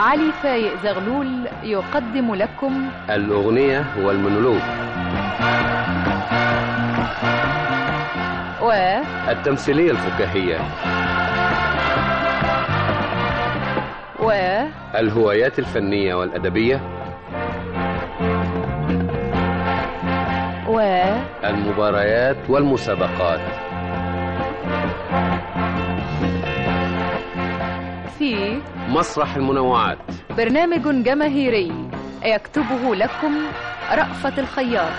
علي فايق زغلول يقدم لكم الأغنية والمونولوج و التمثيلية الفكاهية و الهوايات الفنية والأدبية و المباريات والمسابقات في مسرح المنوعات برنامج جماهيري يكتبه لكم رأفت الخياط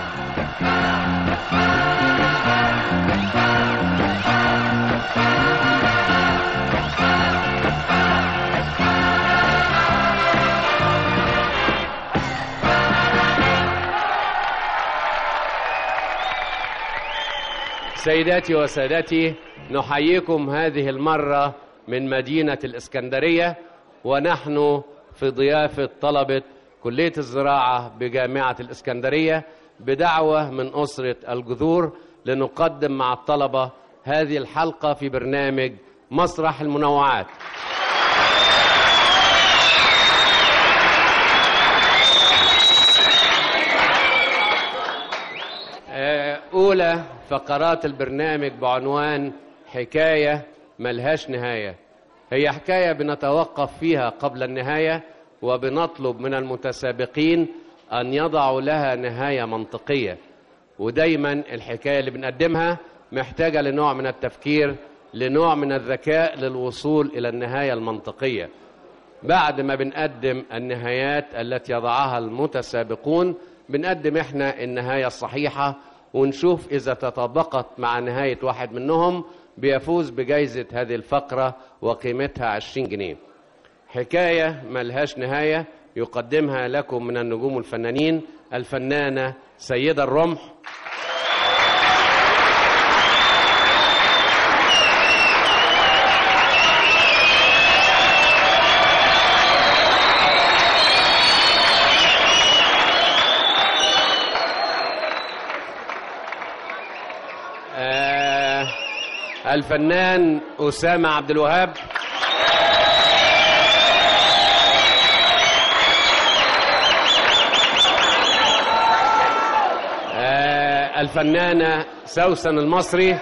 سيداتي وسادتي نحييكم هذه المرة من مدينة الإسكندرية ونحن في ضيافة طلبة كلية الزراعة بجامعة الإسكندرية بدعوة من أسرة الجذور لنقدم مع الطلبة هذه الحلقة في برنامج مسرح المنوعات آه، أولى فقرات البرنامج بعنوان حكاية ملهاش نهاية هي حكاية بنتوقف فيها قبل النهاية وبنطلب من المتسابقين أن يضعوا لها نهاية منطقية ودايما الحكاية اللي بنقدمها محتاجة لنوع من التفكير لنوع من الذكاء للوصول إلى النهاية المنطقية بعد ما بنقدم النهايات التي يضعها المتسابقون بنقدم احنا النهاية الصحيحة ونشوف إذا تطابقت مع نهاية واحد منهم بيفوز بجائزة هذه الفقرة وقيمتها 20 جنيه حكاية ملهاش نهاية يقدمها لكم من النجوم الفنانين الفنانة سيدة الرمح آه الفنان أسامة عبد الوهاب آه الفنانة سوسن المصري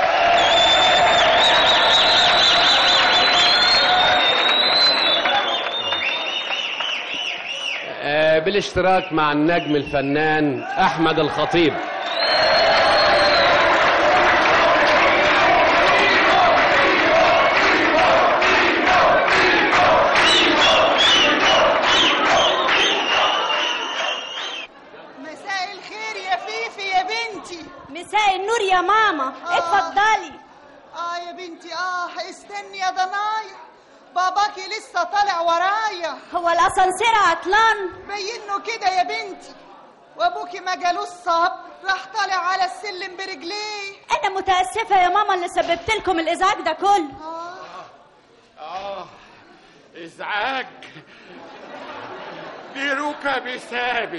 آه بالاشتراك مع النجم الفنان أحمد الخطيب مساء الخير يا فيفي يا بنتي مساء النور يا ماما آه. اتفضلي اه يا بنتي اه استني يا ضنايا باباكي لسه طالع ورايا هو الاسانسير عطلان بينه كده يا بنتي وابوكي ما جالوش صبر راح طالع على السلم برجليه انا متاسفه يا ماما اللي سببت لكم الازعاج ده كله اه آه إزعاج دي ركبي ثابت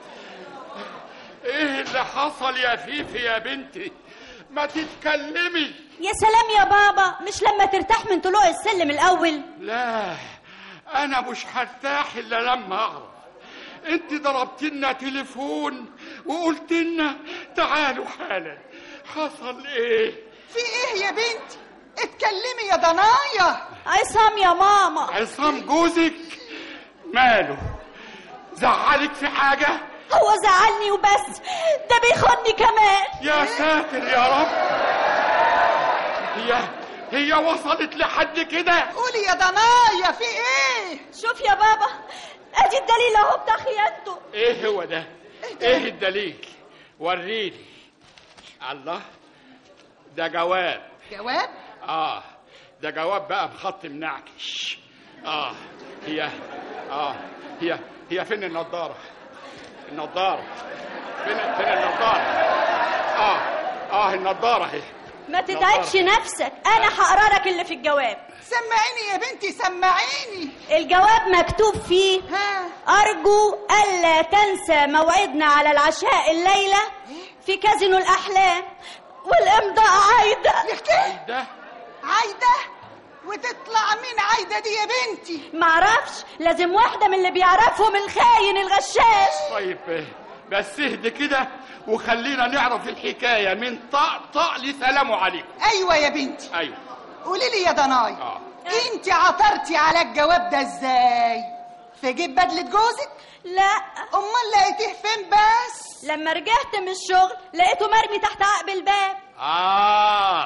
إيه اللي حصل يا فيفي يا بنتي ما تتكلمي يا سلام يا بابا مش لما ترتاح من طلوع السلم الاول لا أنا مش هرتاح إلا لما أعرف أنت ضربت لنا تليفون وقلت لنا تعالوا حالا حصل إيه؟ في ايه يا بنتي اتكلمي يا ضنايا عصام يا ماما عصام جوزك ماله؟ زعلك في حاجة؟ هو زعلني وبس ده بيخوني كمان يا ساتر يا رب هي هي وصلت لحد كده قولي يا ضنايا في ايه شوف يا بابا ادي الدليل اهو بتاع خيانته ايه هو ده ايه الدليل وريني الله ده جواب جواب اه ده جواب بقى بخط منعكش اه هي اه هي هي فين النضاره النضاره فين فين النضاره اه اه النضاره اهي ما تتعبش نفسك انا هقرا لك اللي في الجواب سمعيني يا بنتي سمعيني الجواب مكتوب فيه ها أرجو ألا تنسى موعدنا على العشاء الليلة في كازينو الأحلام والإمضاء عايدة يختي ده عايدة وتطلع مين عايده دي يا بنتي معرفش لازم واحدة من اللي بيعرفهم الخاين الغشاش طيب آه، بس اهدي كده وخلينا نعرف الحكايه من طق طق لسلام عليكم ايوه يا بنتي ايوه قولي لي يا ضناي اه انت عثرتي على الجواب ده ازاي في جيب بدله جوزك لا امال لقيتيه فين بس لما رجعت من الشغل لقيته مرمي تحت عقب الباب اه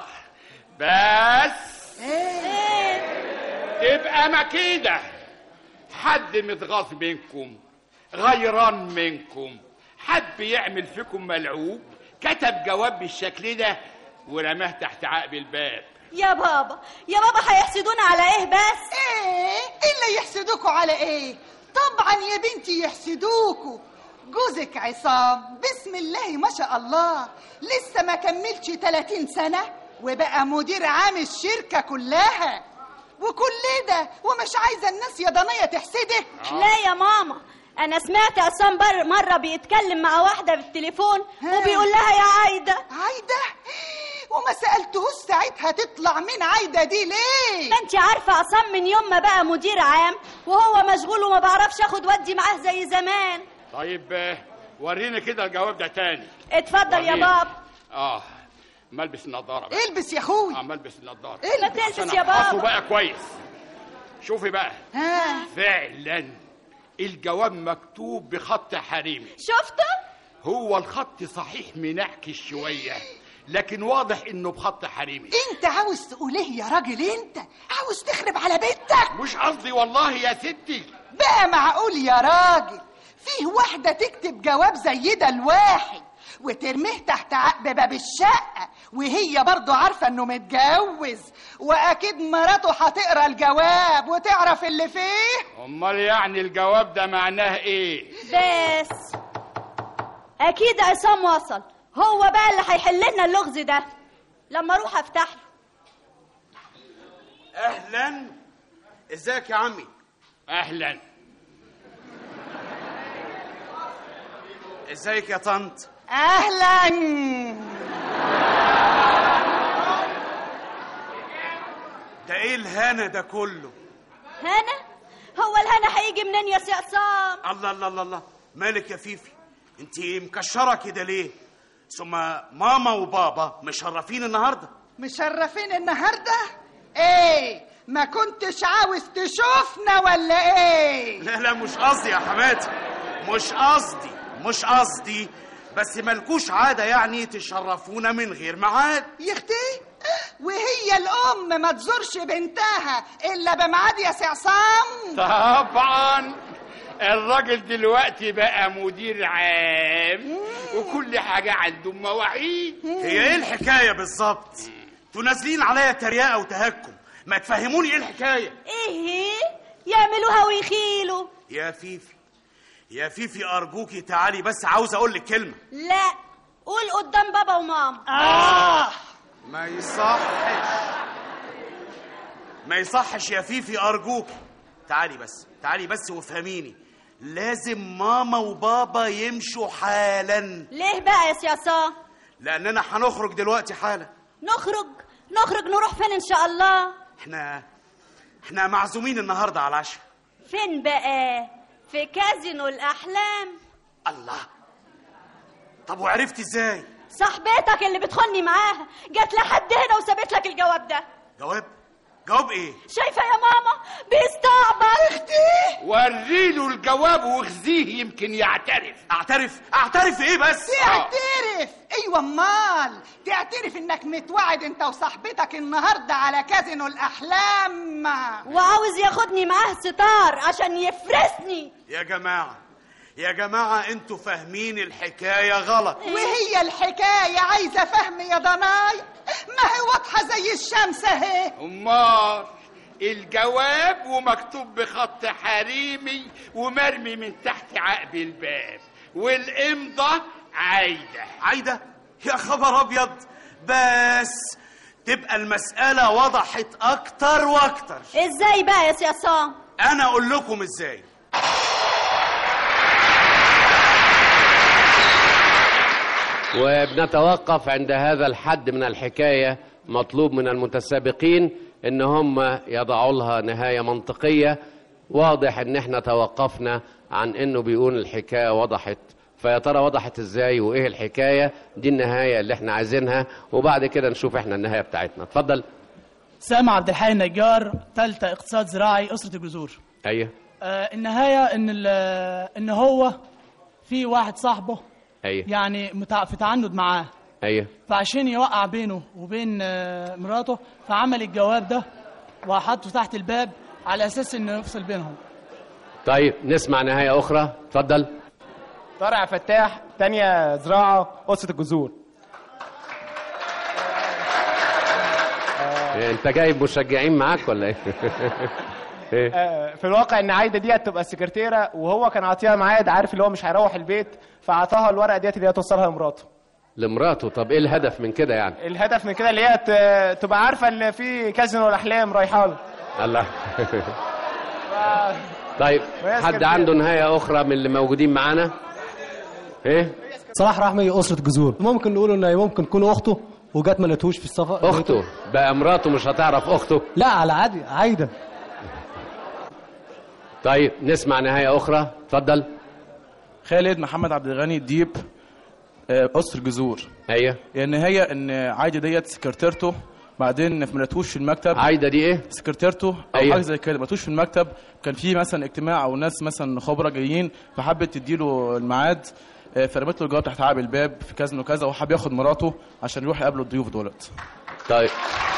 بس ايه تبقى مكيدة حد متغاظ منكم غيران منكم حب يعمل فيكم ملعوب كتب جواب بالشكل ده ورماه تحت عقب الباب يا بابا يا بابا هيحسدونا على ايه بس ايه إيه اللي يحسدوكوا على ايه طبعا يا بنتي يحسدوكوا جوزك عصام بسم الله ما شاء الله لسه ما كملش 30 سنة وبقى مدير عام الشركة كلها وكل ده ومش عايزة الناس يا ضنية تحسدك لا يا ماما انا سمعت عصام بر مره بيتكلم مع واحده بالتليفون ها. وبيقول لها يا عايده عايدة وما سألتهوش ساعتها تطلع مين عايدة دي ليه ما انت عارفه عصام من يوم ما بقى مدير عام وهو مشغول وما بعرفش اخد ودي معاه زي زمان طيب آه، وريني كده الجواب ده تاني اتفضل يا وريني. بابا اه ملبس النضاره بقى البس يا اخوي اه ملبس النضاره إيه ما تلبس عشان يا أفحصه بابا بقى كويس شوفي بقى ها فعلا الجواب مكتوب بخط حريمي شفته هو الخط صحيح منعكس شويه لكن واضح انه بخط حريمي انت عاوز تقول ايه يا راجل انت عاوز تخرب على بيتك مش قصدي والله يا ستي بقى معقول يا راجل فيه واحدة تكتب جواب زي ده الواحد وترميه تحت عقب باب الشقة وهي برضو عارفة انه متجوز واكيد مراته هتقرا الجواب وتعرف اللي فيه امال يعني الجواب ده معناه ايه بس اكيد عصام وصل هو بقى اللي هيحل لنا اللغز ده لما اروح افتح له اهلا ازيك يا عمي اهلا ازيك يا طنط اهلا ده ايه الهنا ده كله هنا هو الهنا هيجي منين يا سي عصام الله الله الله الله مالك يا فيفي انت مكشره كده ليه ثم ماما وبابا مشرفين النهارده مشرفين النهاردة ايه ما كنتش عاوز تشوفنا ولا ايه لا لا مش قصدي يا حماتي مش قصدي مش قصدي بس ملكوش عاده يعني تشرفونا من غير ميعاد يا اختي وهي الام ما تزورش بنتها الا بميعاد يا سي عصام طبعا الراجل دلوقتي بقى مدير عام وكل حاجة عنده مواعيد هي ايه الحكايه بالظبط انتوا نازلين عليا تريقه وتهكم ما تفهموني ايه الحكايه ايه يعملوها ويخيلوا يا فيفي يا فيفي ارجوكي تعالي بس عاوز اقول لك كلمه لا قول قدام بابا وماما اه ما يصحش ما يصحش يا فيفي ارجوك تعالي بس تعالي بس وافهميني لازم ماما وبابا يمشوا حالا ليه بقى يا سي عصام لاننا هنخرج دلوقتي حالا نخرج نخرج نروح فين ان شاء الله احنا احنا معزومين النهارده على العشاء فين بقى في كازينو الاحلام الله طب وعرفت ازاي صاحبتك اللي بتخني معاها جت لحد هنا وسابت لك الجواب ده جواب جواب ايه شايفه يا ماما بيستعبط وريله الجواب واخزيه يمكن يعترف اعترف اعترف ايه بس تعترف ايوه امال تعترف انك متوعد انت وصاحبتك النهارده على كازينو الاحلام وعاوز ياخدني معاه ستار عشان يفرسني يا جماعه يا جماعه انتوا فاهمين الحكايه غلط وهي الحكايه عايزه فهم يا ضناي ما هي واضحه زي الشمس اهي امال الجواب ومكتوب بخط حريمي ومرمي من تحت عقب الباب والامضة عايدة عايده يا خبر ابيض بس تبقى المساله وضحت اكتر واكتر ازاي بقى يا سي عصام انا اقول لكم ازاي وبنتوقف عند هذا الحد من الحكاية مطلوب من المتسابقين ان هم يضعوا لها نهايه منطقيه واضح ان احنا توقفنا عن انه بيقول الحكايه وضحت فيا ترى وضحت ازاي وايه الحكايه دي النهايه اللي احنا عايزينها وبعد كده نشوف احنا النهايه بتاعتنا اتفضل سامع عبد الحي النجار ثالثة اقتصاد زراعي أسرة الجذور ايوه آه النهاية إن ال- إن هو في واحد صاحبه ايوه يعني متع... في تعنت معاه ايوه فعشان يوقع بينه وبين آه، مراته فعمل الجواب ده وحطه تحت الباب على أساس إنه يفصل بينهم طيب نسمع نهايه اخرى اتفضل طارق فتاح تانية زراعة أسرة الجذور إيه، انت جايب مشجعين معاك ولا ايه ايه آه، في الواقع ان عايده ديت تبقى السكرتيره وهو كان عاطيها ميعاد عارف اللي هو مش هيروح البيت فعطاها الورقه ديت اللي هي توصلها لمراته لمراته طب ايه الهدف من كده يعني الهدف من كده اللي هي ت- تبقى عارفه ان في كازينو الاحلام رايحه له الله طيب وهي حد سكرتيرة. عنده نهايه اخرى من اللي موجودين معانا ايه صلاح رحمي أسرة جذور ممكن نقول إن هي ممكن تكون أخته وجات ما لقيتهوش في السفر اخته بقى مراته مش هتعرف اخته لا على عادي عايدة طيب نسمع نهايه اخرى اتفضل خالد محمد عبد الغني الديب آه، أسر الجذور ايوه يعني هي ان عايده ديت سكرتيرته بعدين ما لقيتوش في المكتب عايده دي ايه سكرتيرته او أيوة. حاجه زي كده ما لقيتوش في المكتب كان في مثلا اجتماع او ناس مثلا خبره جايين فحبت تديله الميعاد آه، فرمت له الجواب تحت عقب الباب في كذا وكذا وحب ياخد مراته عشان يروح يقابل الضيوف دولت طيب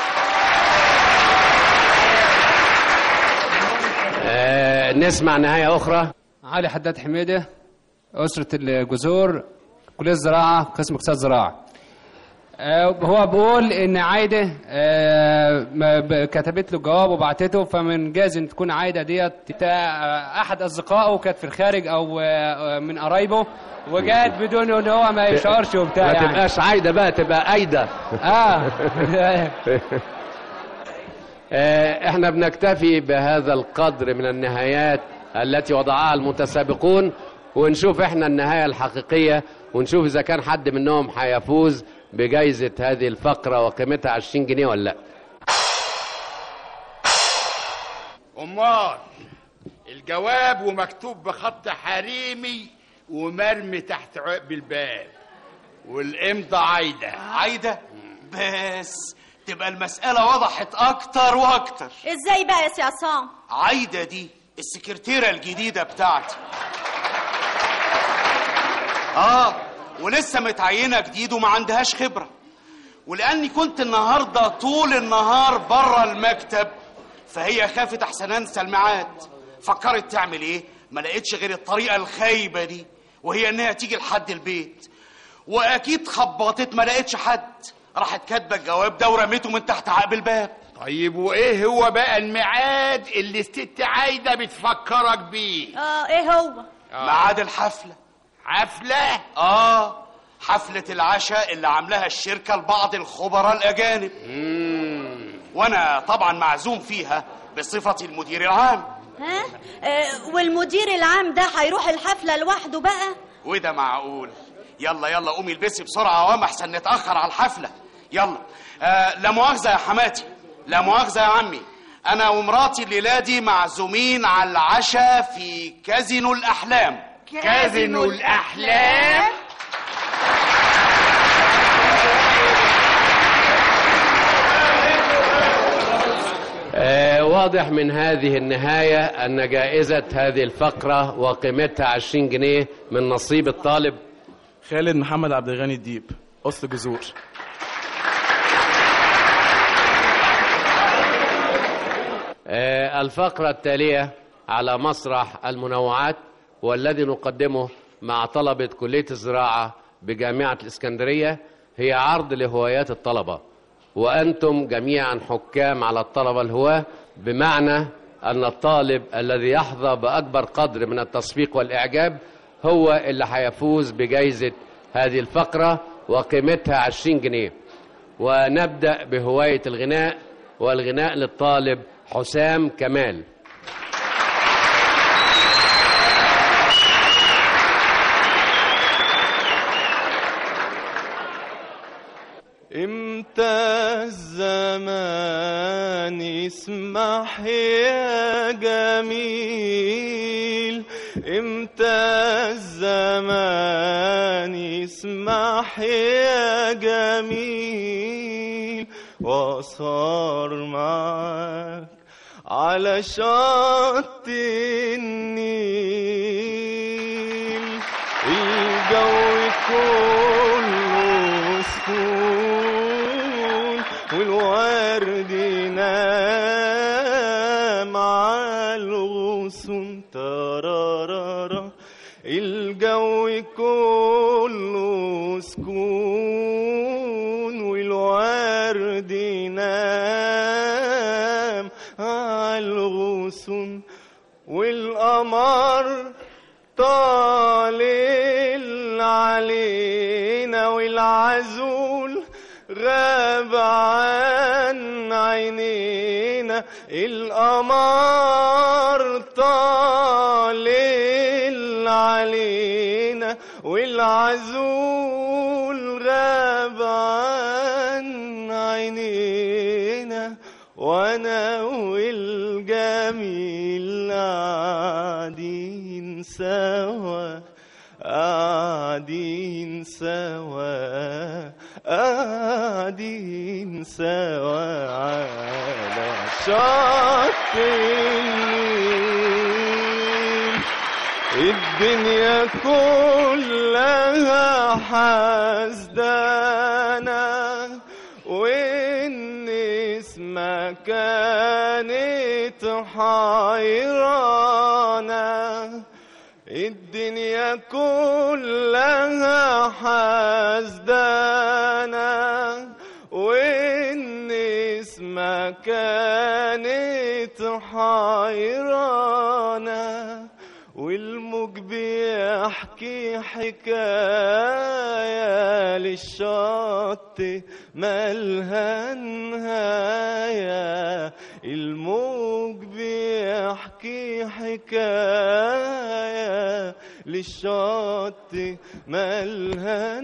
آه نسمع نهايه اخرى علي حداد حميدة أسرة الجذور كلية الزراعة قسم اقتصاد زراعة آه، هو بيقول إن عايدة آه، ما ب- كتبت له جواب وبعتته فمن جاز إن تكون عايدة ديت بتاع آه، أحد أصدقائه كانت في الخارج أو آه، من قرايبه وجات بدون إن هو ما يشعرش وبتاع ما يعني تبقاش عايده بقى تبقى ايده آه آه، احنا بنكتفي بهذا القدر من النهايات التي وضعها المتسابقون ونشوف احنا النهاية الحقيقية ونشوف اذا كان حد منهم هيفوز بجائزة هذه الفقرة وقيمتها 20 جنيه ولا لا امال الجواب ومكتوب بخط حريمي ومرمي تحت عقب الباب والامضة عايدة عايده بس تبقى المساله وضحت اكتر واكتر ازاي بقى يا سي عصام عايده دي السكرتيره الجديده بتاعتي اه ولسه متعينه جديد وما عندهاش خبره ولاني كنت النهارده طول النهار بره المكتب فهي خافت احسن انسى الميعاد فكرت تعمل ايه ما لقيتش غير الطريقه الخايبه دي وهي انها تيجي لحد البيت واكيد خبطت ما لقيتش حد راحت كاتبه الجواب ده ورميته من تحت عقب الباب طيب وايه هو بقى الميعاد اللي الست عايدة بتفكرك بيه اه ايه هو ميعاد الحفله حفلة اه حفلة العشاء اللي عاملاها الشركة لبعض الخبراء الأجانب وأنا طبعا معزوم فيها بصفتي المدير العام ها آه والمدير العام ده هيروح الحفله لوحده بقى وده معقول يلا يلا قومي البسي بسرعة وما أحسن نتأخر على الحفلة يلا آه لا مؤاخذة يا حماتي لا مؤاخذة يا عمي أنا ومراتي الليلة دي معزومين على العشاء في كازينو الأحلام كازينو الأحلام آه واضح من هذه النهاية أن جائزة هذه الفقرة وقيمتها 20 جنيه من نصيب الطالب خالد محمد عبد الغني الديب أسر جذور آه، الفقرة التالية على مسرح المنوعات والذي نقدمه مع طلبة كلية الزراعة بجامعة الإسكندرية هي عرض لهوايات الطلبة وأنتم جميعا حكام على الطلبة الهواة بمعنى أن الطالب الذي يحظى بأكبر قدر من التصفيق والإعجاب هو اللي هيفوز بجائزة هذه الفقرة وقيمتها 20 جنيه ونبدأ بهواية الغناء والغناء للطالب حسام كمال امتى الزمان يسمح يا جميل امتى الزمان يسمح يا جميل وصار معك على شط النيل الجو كله سكون والورد نام على الغصون ترارارا الجو كله سكون والورد نام على الغصون والقمر طالع علينا والعزول غاب عن عينينا القمر طالع علينا والعزول غاب عن عينينا وانا والجميل قاعدين سوا قاعدين سوا قاعدين سوا على شط النيل الدنيا كلها حسدانة والنسمة كانت حيرانة الدنيا كلها حسدانة والنسمة كانت حيرانة والموج بيحكي حكاية للشط مالها نهاية الموج بيحكي حكاية للشط مالها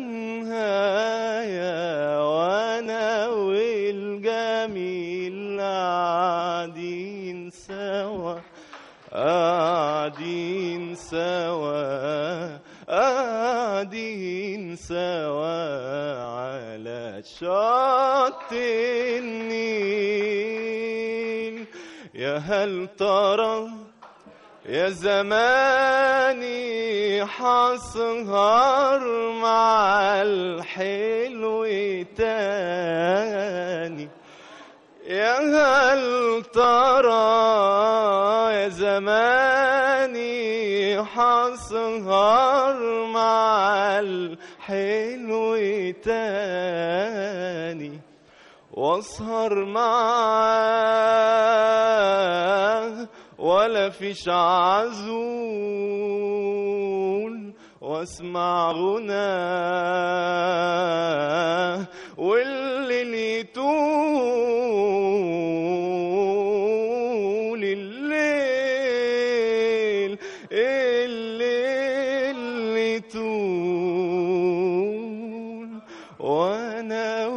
نهاية وانا والجميل قاعدين سوا قاعدين سوا قاعدين سوا على شط النيل يا هل ترى يا زماني حسهر مع الحلو تاني يا هل ترى يا زماني حسهر مع الحلو تاني واسهر معاه ولا فيش عزول واسمع غناه والليل يطول الليل الليل يطول وانا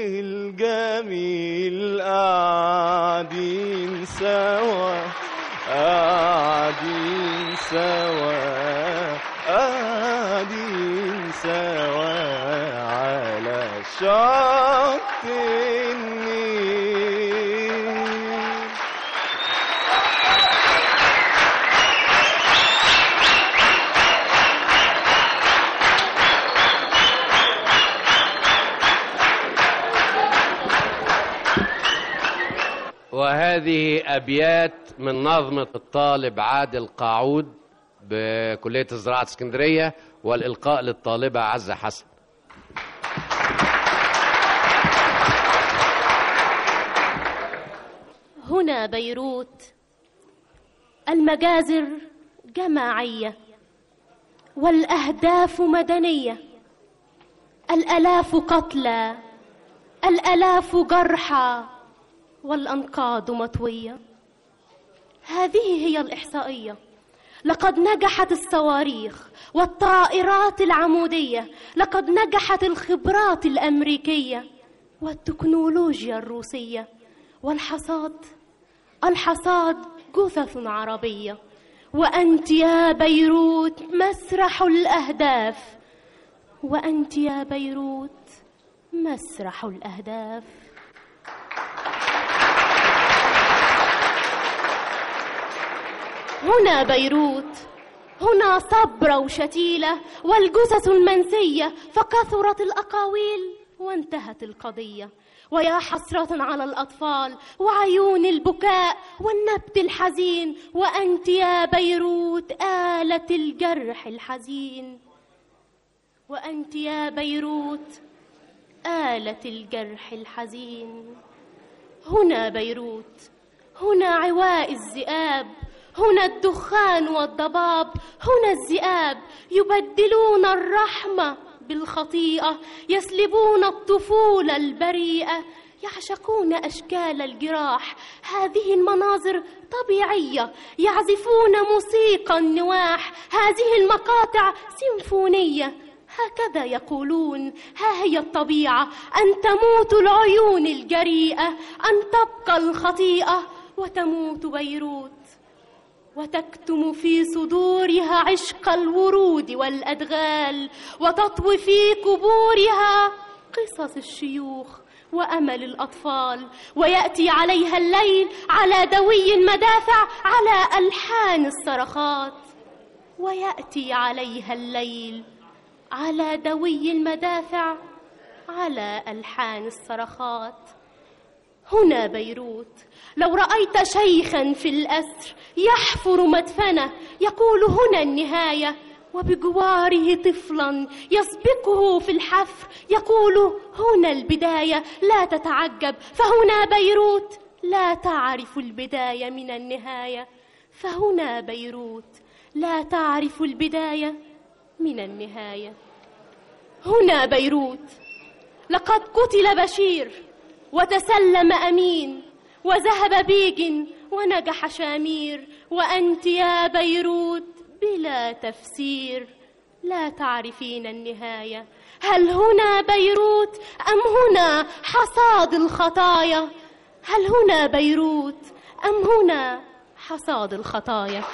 والجميل قاعدين سوا قاعدين سوا قاعدين سوا على شط النيل وهذه أبيات من نظمة الطالب عادل قاعود بكلية الزراعة اسكندرية والإلقاء للطالبة عزة حسن هنا بيروت المجازر جماعية والأهداف مدنية الألاف قتلى الألاف جرحى والأنقاض مطوية هذه هي الإحصائية لقد نجحت الصواريخ والطائرات العمودية لقد نجحت الخبرات الأمريكية والتكنولوجيا الروسية والحصاد الحصاد جثث عربية وأنت يا بيروت مسرح الأهداف وأنت يا بيروت مسرح الأهداف هنا بيروت هنا صبرة وشتيلة والجثث المنسية فكثرت الأقاويل وانتهت القضية ويا حسرة على الأطفال وعيون البكاء والنبت الحزين وأنت يا بيروت آلة الجرح الحزين وأنت يا بيروت آلة الجرح الحزين هنا بيروت هنا عواء الذئاب هنا الدخان والضباب هنا الذئاب يبدلون الرحمة بالخطيئة يسلبون الطفولة البريئة يعشقون أشكال الجراح هذه المناظر طبيعية يعزفون موسيقى النواح هذه المقاطع سيمفونية هكذا يقولون ها هي الطبيعة أن تموت العيون الجريئة أن تبقى الخطيئة وتموت بيروت وتكتم في صدورها عشق الورود والأدغال وتطوي في قبورها قصص الشيوخ وأمل الأطفال ويأتي عليها الليل على دوي المدافع على ألحان الصرخات ويأتي عليها الليل على دوي المدافع على ألحان الصرخات هنا بيروت لو رأيت شيخا في الأسر يحفر مدفنه يقول هنا النهاية وبجواره طفلا يسبقه في الحفر يقول هنا البداية لا تتعجب فهنا بيروت لا تعرف البداية من النهاية فهنا بيروت لا تعرف البداية من النهاية هنا بيروت لقد قتل بشير وتسلم أمين وذهب بيج ونجح شامير وأنت يا بيروت بلا تفسير لا تعرفين النهاية هل هنا بيروت أم هنا حصاد الخطايا هل هنا بيروت أم هنا حصاد الخطايا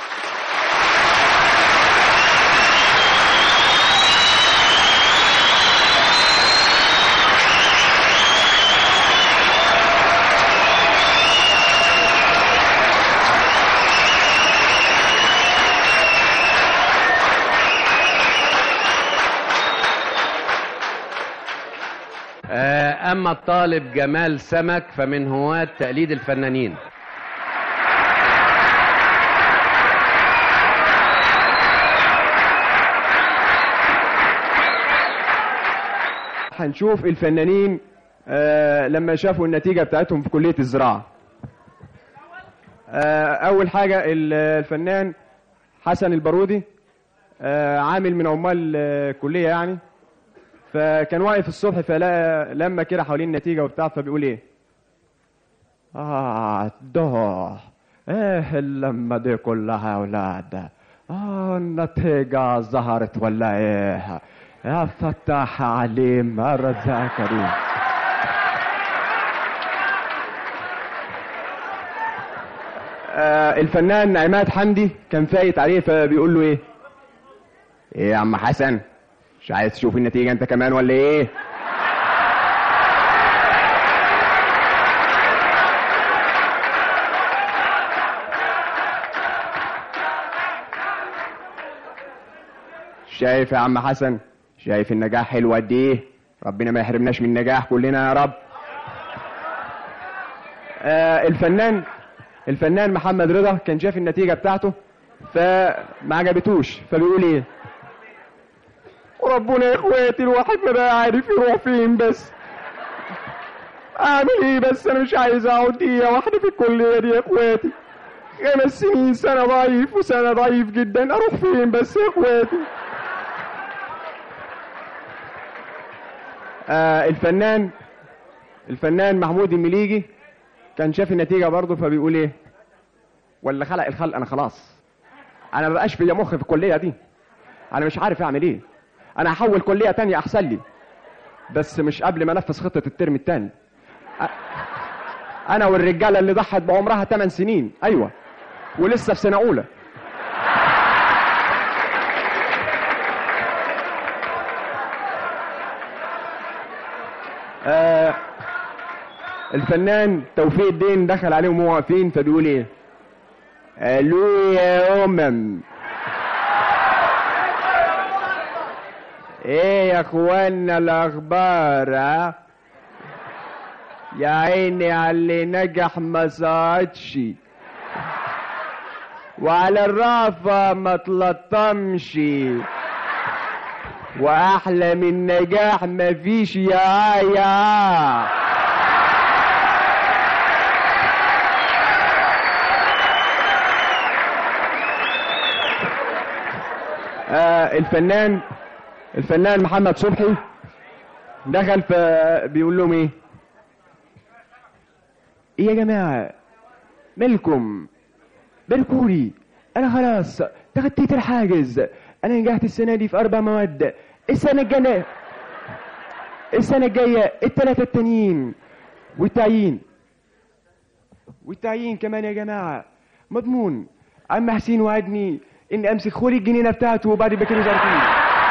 آه، أما الطالب جمال سمك فمن هواة تقليد الفنانين هنشوف الفنانين آه، لما شافوا النتيجة بتاعتهم في كلية الزراعة آه، أول حاجة ال- الفنان حسن البارودي آه، عامل من عمال آه، الكلية يعني فكان واقف الصبح فلقى لما كده حوالين النتيجة وبتاع فبيقول ايه اه ده ايه اللمة دي كلها يا اولاد اه النتيجة ظهرت ولا ايه يا فتاح عليم يا رزاق كريم آه الفنان عماد حمدي كان فايت عليه فبيقول له ايه ايه يا عم حسن مش عايز تشوف النتيجة انت كمان ولا ايه شايف يا عم حسن شايف النجاح حلو قد ايه ربنا ما يحرمناش من النجاح كلنا يا رب آه الفنان الفنان محمد رضا كان شاف النتيجة بتاعته فما عجبتوش فبيقول ايه وربنا يا اخواتي الواحد ما بقى عارف يروح فين بس اعمل ايه بس انا مش عايز اقعد دقيقة واحدة في الكلية دي يا اخواتي خمس سنين سنة ضعيف وسنة ضعيف جدا اروح فين بس يا اخواتي آه الفنان الفنان محمود المليجي كان شاف النتيجة برضه فبيقول ايه ولا خلق الخلق انا خلاص انا ما بقاش فيا مخ في الكلية دي انا مش عارف اعمل ايه انا هحول كلية تانية احسن لي بس مش قبل ما انفذ خطه الترم الثاني انا والرجاله اللي ضحت بعمرها 8 سنين ايوه ولسه في سنه اولى آه الفنان توفيق الدين دخل عليهم وهو واقفين فبيقول ايه الو يا امم ايه يا اخوانا الاخبار ها يا عيني على اللي نجح ما صعدش وعلى الرافة ما تلطمش واحلى من نجاح مفيش يا يا آه الفنان الفنان محمد صبحي دخل في بيقول لهم ايه ايه يا جماعه مالكم باركولي انا خلاص تخطيت الحاجز انا نجحت السنه دي في اربع مواد السنه الجايه السنه الجايه الثلاثه التانيين والتعيين والتعيين كمان يا جماعه مضمون عم حسين وعدني اني امسك خولي الجنينه بتاعته وبعد بكالوريوس عارفين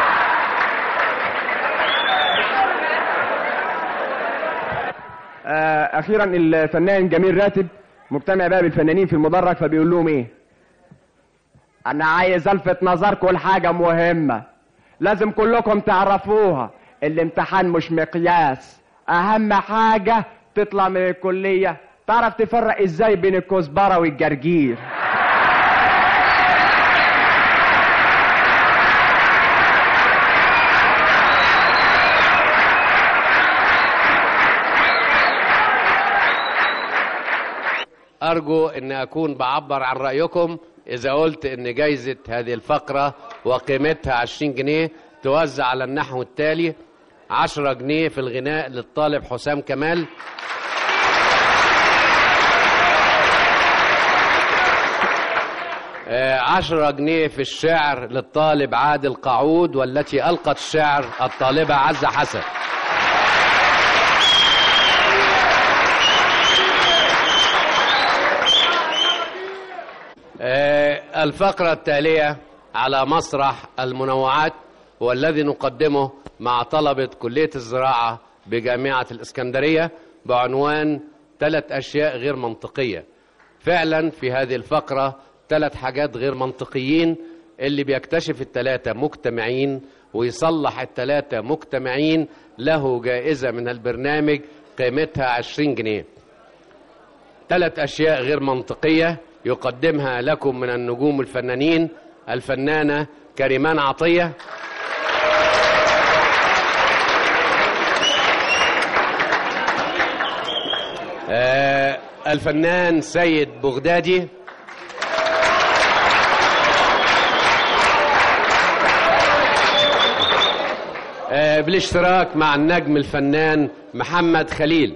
آه، اخيرا الفنان جميل راتب مجتمع بقى بالفنانين في المدرج فبيقول لهم ايه انا عايز الفت نظركم لحاجه مهمه لازم كلكم تعرفوها الامتحان مش مقياس اهم حاجه تطلع من الكليه تعرف تفرق ازاي بين الكزبره والجرجير أرجو أن أكون بعبر عن رأيكم إذا قلت أن جايزة هذه الفقرة وقيمتها 20 جنيه توزع على النحو التالي 10 جنيه في الغناء للطالب حسام كمال آه، عشرة جنيه في الشعر للطالب عادل قعود والتي ألقت الشعر الطالبة عزة حسن آه، الفقرة التالية على مسرح المنوعات والذي نقدمه مع طلبة كلية الزراعة بجامعة الإسكندرية بعنوان ثلاث أشياء غير منطقية فعلا في هذه الفقرة ثلاث حاجات غير منطقيين اللي بيكتشف الثلاثة مجتمعين ويصلح الثلاثة مجتمعين له جائزة من البرنامج قيمتها 20 جنيه ثلاث أشياء غير منطقية يقدمها لكم من النجوم الفنانين الفنانة كريمان عطية آه، الفنان سيد بغدادي آه، بالاشتراك مع النجم الفنان محمد خليل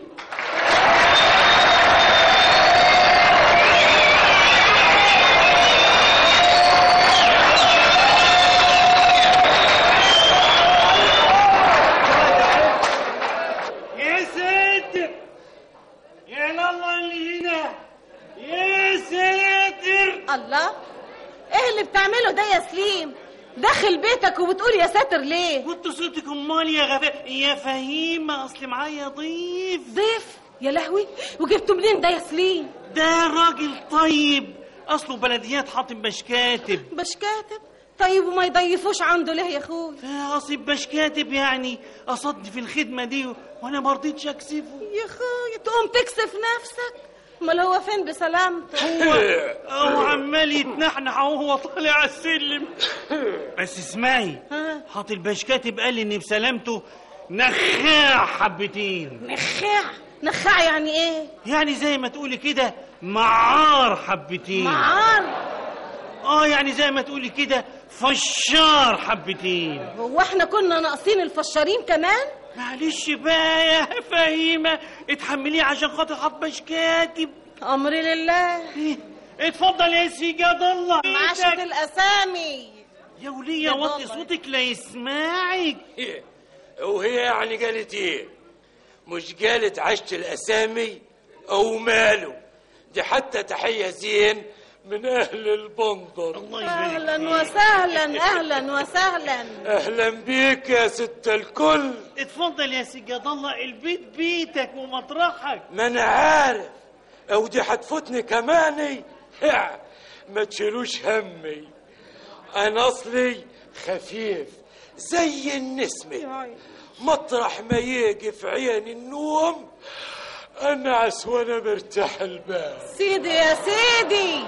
يا ساتر يا الله اللي هنا يا ساتر الله ايه اللي بتعمله ده يا سليم داخل بيتك وبتقول يا ساتر ليه وانت صوتك امال يا غفاء يا فهيمة اصل معايا ضيف ضيف يا لهوي وجبته منين ده يا سليم ده راجل طيب اصله بلديات حاطم باش كاتب باش كاتب طيب وما يضيفوش عنده ليه يا اخوي اصل باش كاتب يعني اصدي في الخدمة دي وانا ما رضيتش اكسفه يا اخوي تقوم تكسف نفسك امال هو فين بسلامته هو هو عمال يتنحنح وهو طالع على السلم بس اسمعي حاط الباش كاتب قال لي ان بسلامته نخاع حبتين نخاع نخاع يعني ايه يعني زي ما تقولي كده معار حبتين معار اه يعني زي ما تقولي كده فشار حبتين هو احنا كنا ناقصين الفشارين كمان معلش بقى يا فهيمة اتحمليه عشان خاطر حط باش كاتب امري لله اتفضل يا سي جاد الله معاشة الاسامي يا ولية وطي صوتك لا يسمعك وهي يعني قالت ايه مش قالت عشت الاسامي او ماله دي حتى تحيه زين من اهل البندر اهلا وسهلا اهلا وسهلا اهلا بيك يا ست الكل اتفضل يا سجاد الله البيت بيتك ومطرحك ما انا عارف او دي هتفوتني كماني يع، ما تشيلوش همي انا اصلي خفيف زي النسمة مطرح ما يجي في عين النوم انعس وانا مرتاح البال سيدي يا سيدي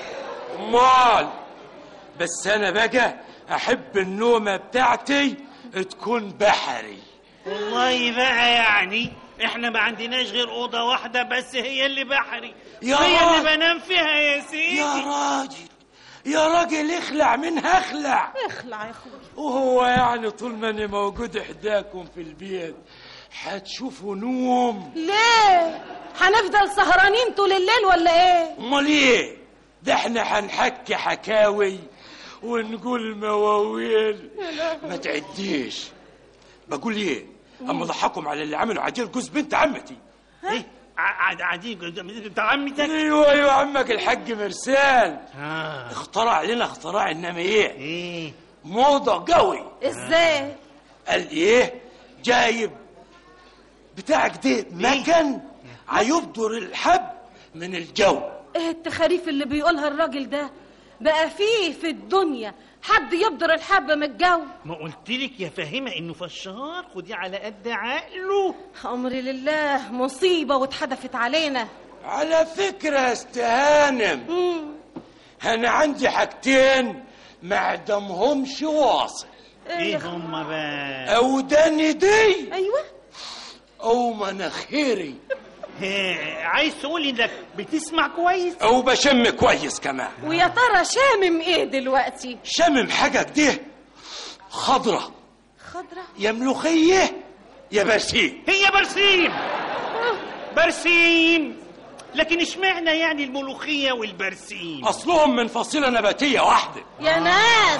مال بس انا بقى احب النومه بتاعتي تكون بحري والله بقى يعني احنا ما عندناش غير اوضه واحده بس هي اللي بحري يا هي راجل. اللي بنام فيها يا سيدي يا راجل يا راجل اخلع منها اخلع اخلع يا اخوي وهو يعني طول ما انا موجود احداكم في البيت هتشوفوا نوم ليه هنفضل سهرانين طول الليل ولا ايه امال ايه ده احنا هنحكي حكاوي ونقول مواويل ما تعديش بقول ايه اما ضحكم على اللي عملوا عديل جوز بنت عمتي ايه ع- عديل بتاع عمتك ايوه ايوه عمك الحاج مرسال آه. اخترع لنا اختراع انما ايه ايه موضه قوي ازاي قال ايه جايب بتاع كده مكن هيبدر الحب من الجو ايه التخاريف اللي بيقولها الراجل ده بقى فيه في الدنيا حد يبدر الحب من الجو ما قلت لك يا فهيمه انه فشار خدي على قد عقله امري لله مصيبه واتحدفت علينا على فكرة يا استهانم أنا عندي حاجتين ما عدمهمش واصل ايه هما بقى أو داني دي أيوة أو مناخيري إيه، عايز تقول انك بتسمع كويس أو بشم كويس كمان ويا ترى شامم ايه دلوقتي شمم حاجة كده خضرة خضرة يا ملوخية يا برسيم هي برسيم برسيم لكن اشمعنى يعني الملوخيه والبرسيم أصلهم من فصيلة نباتية واحدة يا ناس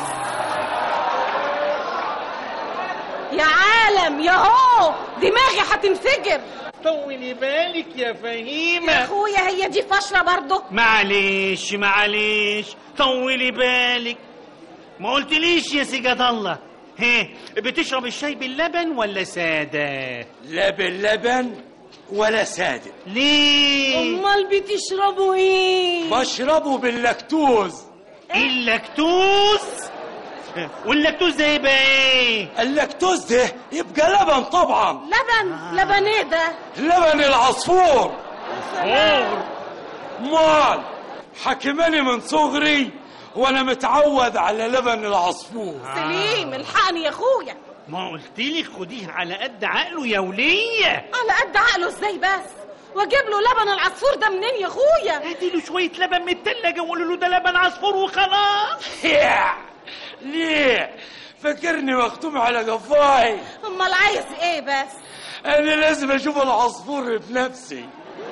يا عالم يا هو دماغي هتنفجر طولي بالك يا يا فهيمه اخويا هي دي فشرة برضه معلش معلش طولي بالك ما قلتليش يا سجاد الله هي بتشرب الشاي باللبن ولا ساده لا باللبن ولا سادة ليه امال بتشربوا ايه بشربه باللاكتوز اللاكتوز واللاكتوز ده يبقى ايه اللاكتوز ده يبقى لبن طبعا لبن لبن ايه ده لبن العصفور عصفور مال حكمني من صغري وانا متعود على لبن العصفور سليم الحقني يا اخويا ما قلتلك خديه على قد عقله يا وليه على قد عقله ازاي بس واجيب له لبن العصفور ده منين يا اخويا هاتي له شويه لبن من التلاجه وقولوا له ده لبن عصفور وخلاص ليه فكرني مختوم على قفاي امال عايز ايه بس انا لازم اشوف العصفور بنفسي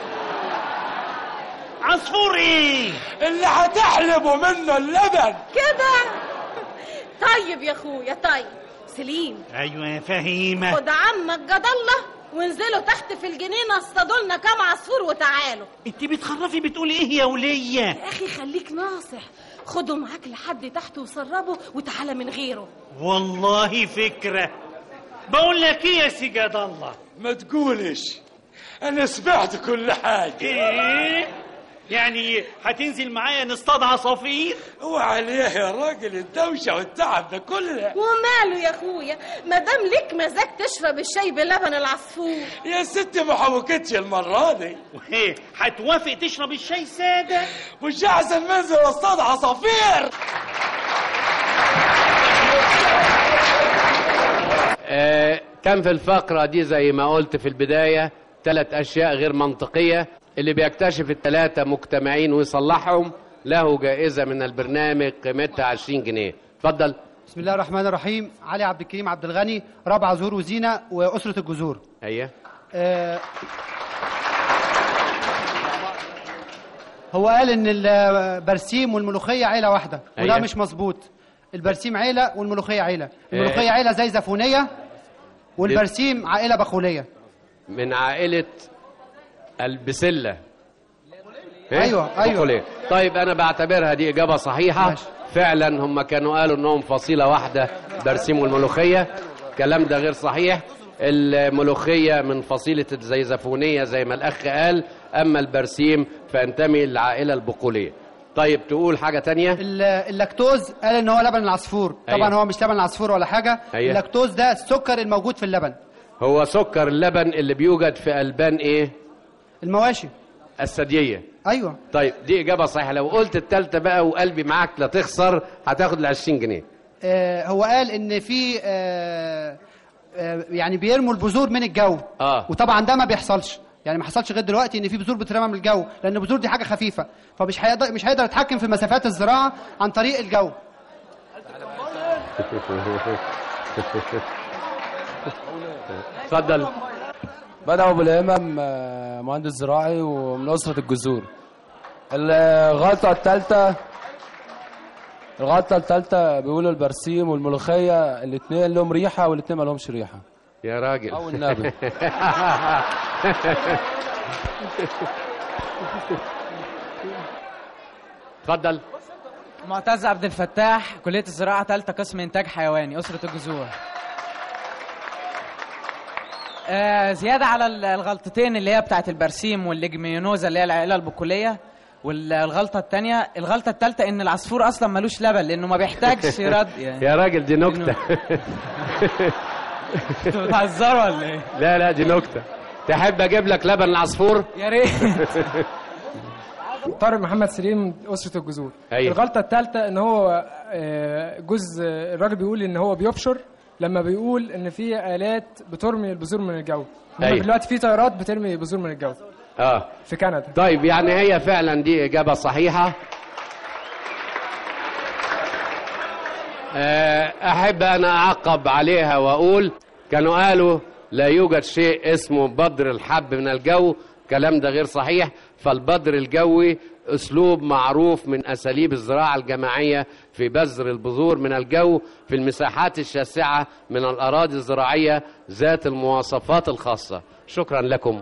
عصفور ايه اللي هتحلبوا منه اللبن كده طيب يا اخويا طيب سليم ايوه يا فهيمه خد عمك جد الله وانزلوا تحت في الجنينه اصطادوا لنا كام عصفور وتعالوا انت بتخرفي بتقولي ايه يا وليه يا اخي خليك ناصح خده معاك لحد تحت وسربه وتعالى من غيره والله فكره بقول لك ايه يا سجاد الله ما تقولش انا سمعت كل حاجه ايه يعني هتنزل معايا نصطاد عصافير وعليه يا راجل الدوشه والتعب ده كله وماله يا اخويا ما دام ليك مزاج تشرب الشاي بلبن العصفور يا ستي ما حوكتش المره دي وايه هتوافق تشرب الشاي ساده مش احسن منزل اصطاد عصافير آه، كان في الفقرة دي زي ما قلت في البداية ثلاث أشياء غير منطقية اللي بيكتشف الثلاثة مجتمعين ويصلحهم له جائزة من البرنامج قيمتها 20 جنيه اتفضل بسم الله الرحمن الرحيم علي عبد الكريم عبد الغني رابعة زهور وزينة وأسرة الجذور هي آه، هو قال ان البرسيم والملوخيه عيله واحده وده أيوة. مش مظبوط البرسيم عيله والملوخيه عيله الملوخيه عيله زي زفونيه والبرسيم عائله بخوليه من عائلة البسلة إيه؟ أيوة، أيوة. بقوليه. طيب أنا بعتبرها دي إجابة صحيحة فعلا هم كانوا قالوا إنهم فصيلة واحدة برسيم والملوخية الكلام ده غير صحيح الملوخية من فصيلة الزيزفونية زي ما الأخ قال أما البرسيم فينتمي للعائلة البقولية طيب تقول حاجة تانية ال- اللاكتوز قال ان هو لبن العصفور طبعا أيوة. هو مش لبن العصفور ولا حاجه أيوة. اللاكتوز ده السكر الموجود في اللبن هو سكر اللبن اللي بيوجد في ألبان إيه المواشي الثديية ايوه طيب دي إجابة صحيحة لو قلت التالتة بقى وقلبي معاك لا تخسر هتاخد ال 20 جنيه آه هو قال ان في آه آه يعني بيرموا البذور من الجو اه وطبعا ده ما بيحصلش يعني ما حصلش لغايه دلوقتي ان في بذور بترمى من الجو لان البذور دي حاجه خفيفه فمش هيقدر مش هيقدر يتحكم في مسافات الزراعه عن طريق الجو اتفضل بدأ أبو الهمم آه، مهندس زراعي ومن أسرة الجذور الغلطة الثالثة الغلطة الثالثة بيقولوا البرسيم والملوخية الاثنين لهم ريحة والاثنين ما لهمش ريحة يا راجل أو النبي اتفضل معتز عبد الفتاح كلية الزراعة ثالثة قسم إنتاج حيواني أسرة الجذور آه زيادة على ال- الغلطتين اللي هي بتاعت البرسيم والليجميونوزا اللي هي العائلة البقولية والغلطة الثانية الغلطة الثالثة إن العصفور أصلا ملوش لبن لأنه ما بيحتاجش رد يعني يا راجل دي نكتة انتوا بتهزروا ولا إيه؟ لا لا دي نكتة تحب أجيب لك لبن العصفور يا ريت طارق محمد سليم أسرة الجذور أيوة. الغلطة الثالثة إن هو آه، جزء الراجل بيقول إن هو بيبشر لما بيقول إن في آلات بترمي البذور من الجو إنما أيوة. دلوقتي في طيارات بترمي بذور من الجو اه في كندا طيب يعني هي فعلا دي إجابة صحيحة آه، أحب أنا أعقب عليها وأقول كانوا قالوا لا يوجد شيء اسمه بدر الحب من الجو الكلام ده غير صحيح فالبدر الجوي أسلوب معروف من أساليب الزراعة الجماعية في بذر البذور من الجو في المساحات الشاسعة من الأراضي الزراعية ذات المواصفات الخاصة شكرا لكم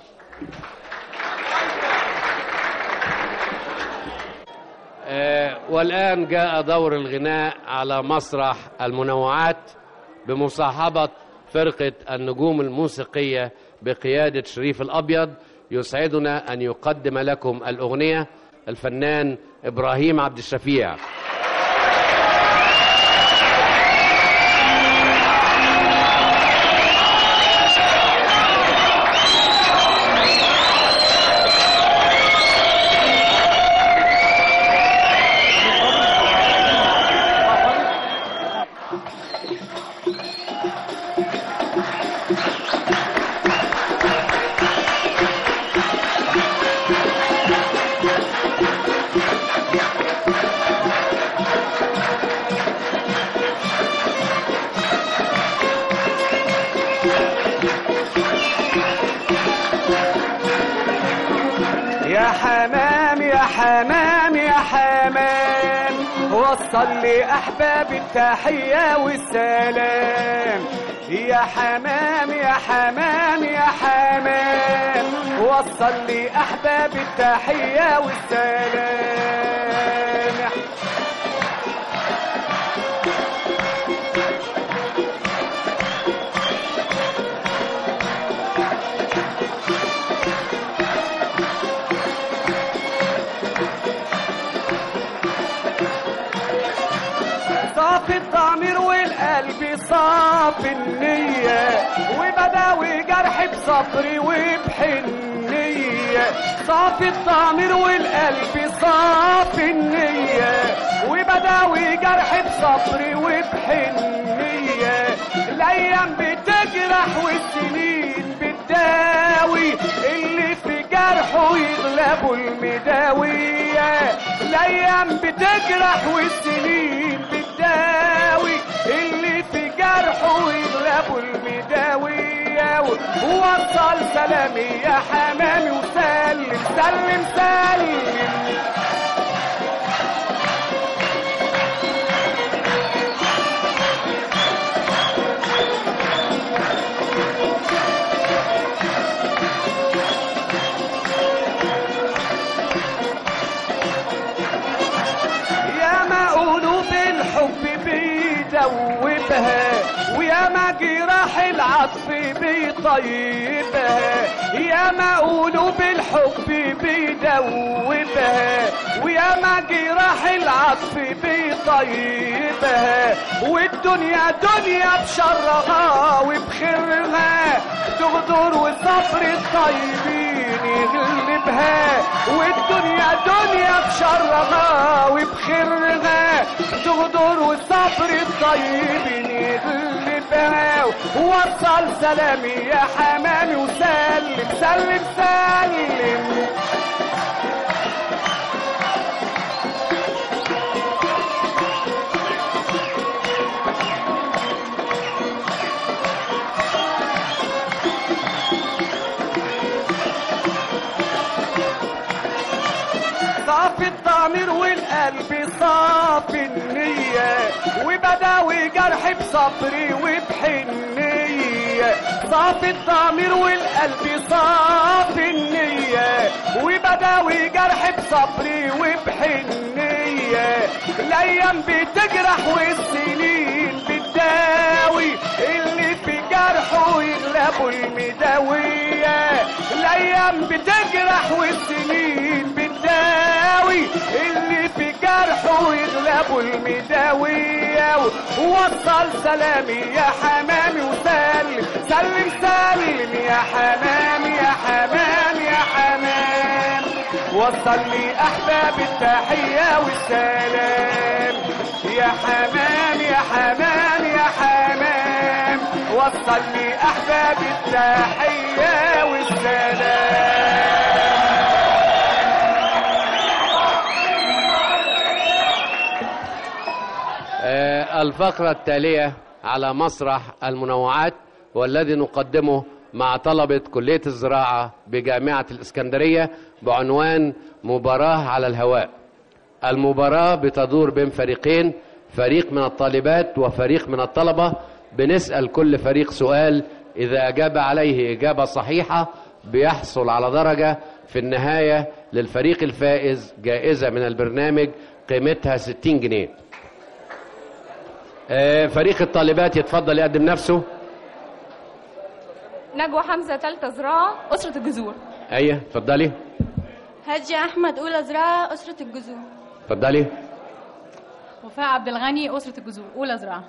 آه، والآن جاء دور الغناء على مسرح المنوعات بمصاحبة فرقة النجوم الموسيقية بقيادة شريف الأبيض يسعدنا أن يقدم لكم الأغنية الفنان إبراهيم عبد الشفيع يا حمام يا حمام يا حمام وصل لي احباب التحيه والسلام يا حمام يا حمام يا حمام وصل لي احباب التحيه والسلام صافي الضمير والقلب صافي النية وبداوي جرح بصبري وبحنية صافي الضمير والقلب صافي النية وبداوي جرح بصبري وبحنية الأيام بتجرح والسنين بتداوي اللي في جرحه يغلبوا المداوية الأيام بتجرح والسنين بتداوي اللي في جرحه يغلبوا المداوية ووصل سلامي يا حمامي وسلم سلم سلم بيداوبها ويا ما جراح العطف بيطيبها يا ما قلوب الحب بيدوبها ويا ما جراح العطف بيطيبها والدنيا دنيا بشرها وبخيرها تغدر وصبر الطيبين يغلبها والدنيا دنيا بشرها وبخيرها تغدر وصبر الطيبين يغلبها وصل سلامي يا حمامي وسلم سلم سلم صافي الضمير والقلب صافي النية وبداوي جرح بصبري وبحنية صافي الضمير والقلب صافي النية وبداوي جرح بصبري وبحنية الأيام بتجرح والسنين بتداوي اللي في جرحه يغلبوا المداوية الأيام بتجرح والسنين بتداوي اللي في جرحه يغلبوا المداوية ووصل سلامي يا حمامي وسلم سلم سلم يا حمام يا حمام يا حمام وصل لي أحباب التحية والسلام يا حمام يا حمام يا حمام وصل لي أحباب التحية والسلام آه، الفقرة التالية على مسرح المنوعات والذي نقدمه مع طلبة كلية الزراعة بجامعة الإسكندرية بعنوان مباراة على الهواء المباراة بتدور بين فريقين فريق من الطالبات وفريق من الطلبة بنسأل كل فريق سؤال إذا أجاب عليه إجابة صحيحة بيحصل على درجة في النهاية للفريق الفائز جائزة من البرنامج قيمتها 60 جنيه آه، فريق الطالبات يتفضل يقدم نفسه نجوى حمزة تالتة زراعة أسرة الجذور ايوه اتفضلي هجي أحمد أولى زراعة أسرة الجذور اتفضلي وفاء عبد الغني أسرة الجذور أولى زراعة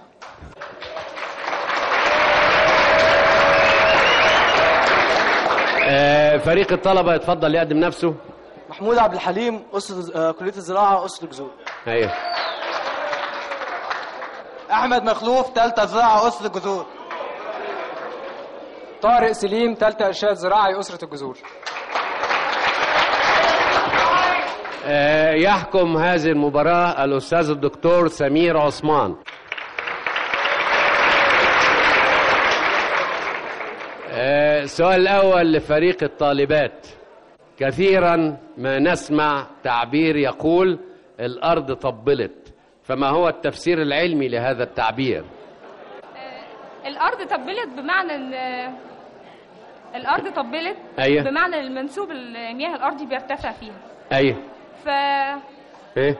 آه، فريق الطلبة يتفضل يقدم نفسه محمود عبد الحليم أسرة آه، كلية الزراعة أسرة جذور ايوه أحمد مخلوف تالتة زراعة أسرة جذور طارق سليم تالتة إرشاد زراعي أسرة الجذور آه، يحكم هذه المباراة الأستاذ الدكتور سمير عثمان آه، السؤال الأول لفريق الطالبات كثيرا ما نسمع تعبير يقول الأرض طبلت فما هو التفسير العلمي لهذا التعبير الأرض طبلت بمعنى إن الأرض طبلت أيوه. بمعنى إن المنسوب المياه الأرضي بيرتفع فيها أيوه ف إيه؟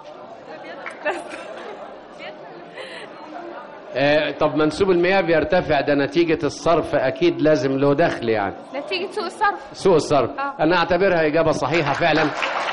آه، طب منسوب المياه بيرتفع ده نتيجة الصرف أكيد لازم له دخل يعني نتيجة سوء الصرف سوء الصرف آه. أنا أعتبرها إجابة صحيحة فعلا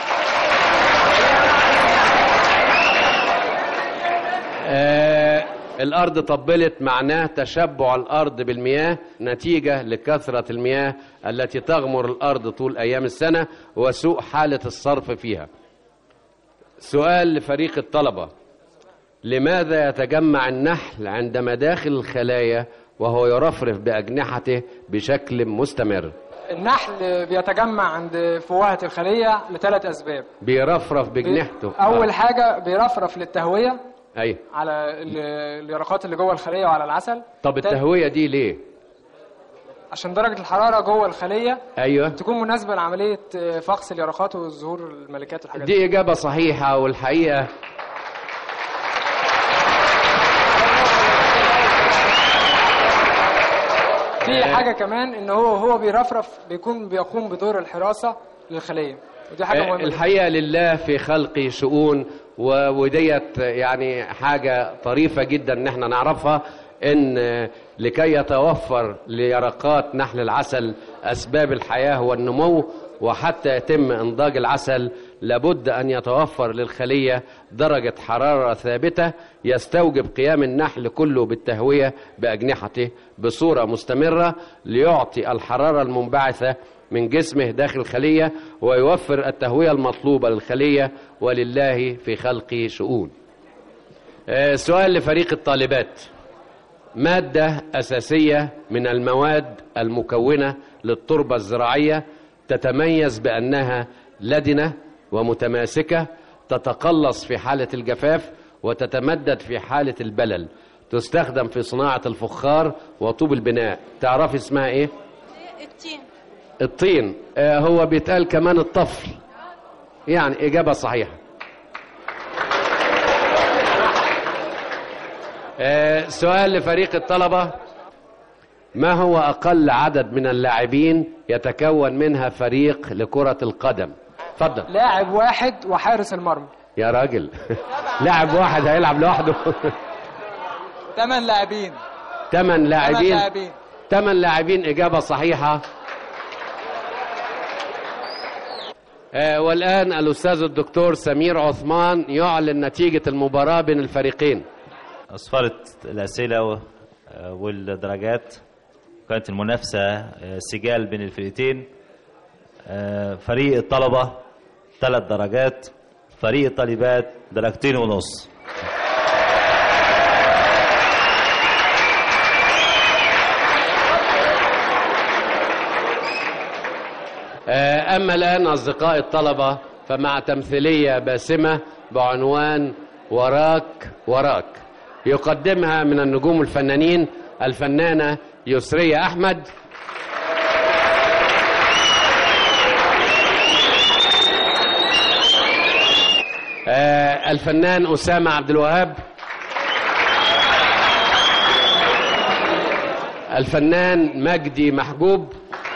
آه الأرض طبلت معناه تشبع الأرض بالمياه نتيجة لكثرة المياه التي تغمر الأرض طول أيام السنة وسوء حالة الصرف فيها سؤال لفريق الطلبة لماذا يتجمع النحل عند مداخل الخلايا وهو يرفرف بأجنحته بشكل مستمر النحل بيتجمع عند فوهة الخلية لثلاث أسباب بيرفرف بجنحته أول آه. حاجة بيرفرف للتهوية أيوه على ال- اليرقات اللي جوه الخلية وعلى العسل طب التهوية دي ليه؟ عشان درجة الحرارة جوه الخلية أيوه تكون مناسبة لعملية فقس اليرقات وظهور الملكات والحاجات دي إجابة صحيحة والحقيقة في حاجة كمان ان هو هو بيرفرف بيكون بيقوم بدور الحراسة للخلية ودي حاجه آه، مهمه جداً. الحقيقة لله في خلقه شؤون و- وديت يعني حاجة طريفة جدا ان احنا نعرفها ان آه، لكي يتوفر ليرقات نحل العسل اسباب الحياة والنمو وحتى يتم انضاج العسل لابد ان يتوفر للخلية درجة حرارة ثابتة يستوجب قيام النحل كله بالتهوية باجنحته بصورة مستمرة ليعطي الحرارة المنبعثة من جسمه داخل الخلية ويوفر التهوية المطلوبة للخلية ولله في خلقه شؤون آه، سؤال لفريق الطالبات مادة أساسية من المواد المكونة للتربة الزراعية تتميز بأنها لدنة ومتماسكة تتقلص في حالة الجفاف وتتمدد في حالة البلل تستخدم في صناعة الفخار وطوب البناء تعرفي اسمها ايه؟ التين الطين آه، هو بيتقال كمان الطفل يعني إجابة صحيحة آه، سؤال لفريق الطلبة ما هو أقل عدد من اللاعبين يتكون منها فريق لكرة القدم اتفضل لاعب واحد وحارس المرمى يا راجل لاعب واحد هيلعب لوحده ثمان لاعبين ثمان ثمان لاعبين لاعبين ثمان لاعبين إجابة صحيحة آه، والآن الأستاذ الدكتور سمير عثمان يعلن نتيجة المباراة بين الفريقين أصفرت الأسئلة و- والدرجات كانت المنافسة آه، سجال بين الفريقين آه، فريق الطلبة ثلاث درجات فريق الطالبات درجتين ونص آه، أما الآن أصدقاء الطلبة فمع تمثيلية باسمة بعنوان وراك وراك يقدمها من النجوم الفنانين الفنانة يسرية أحمد آه، الفنان أسامة عبد الوهاب الفنان مجدي محجوب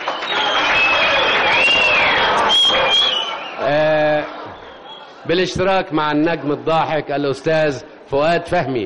آه، بالاشتراك مع النجم الضاحك الأستاذ فؤاد فهمي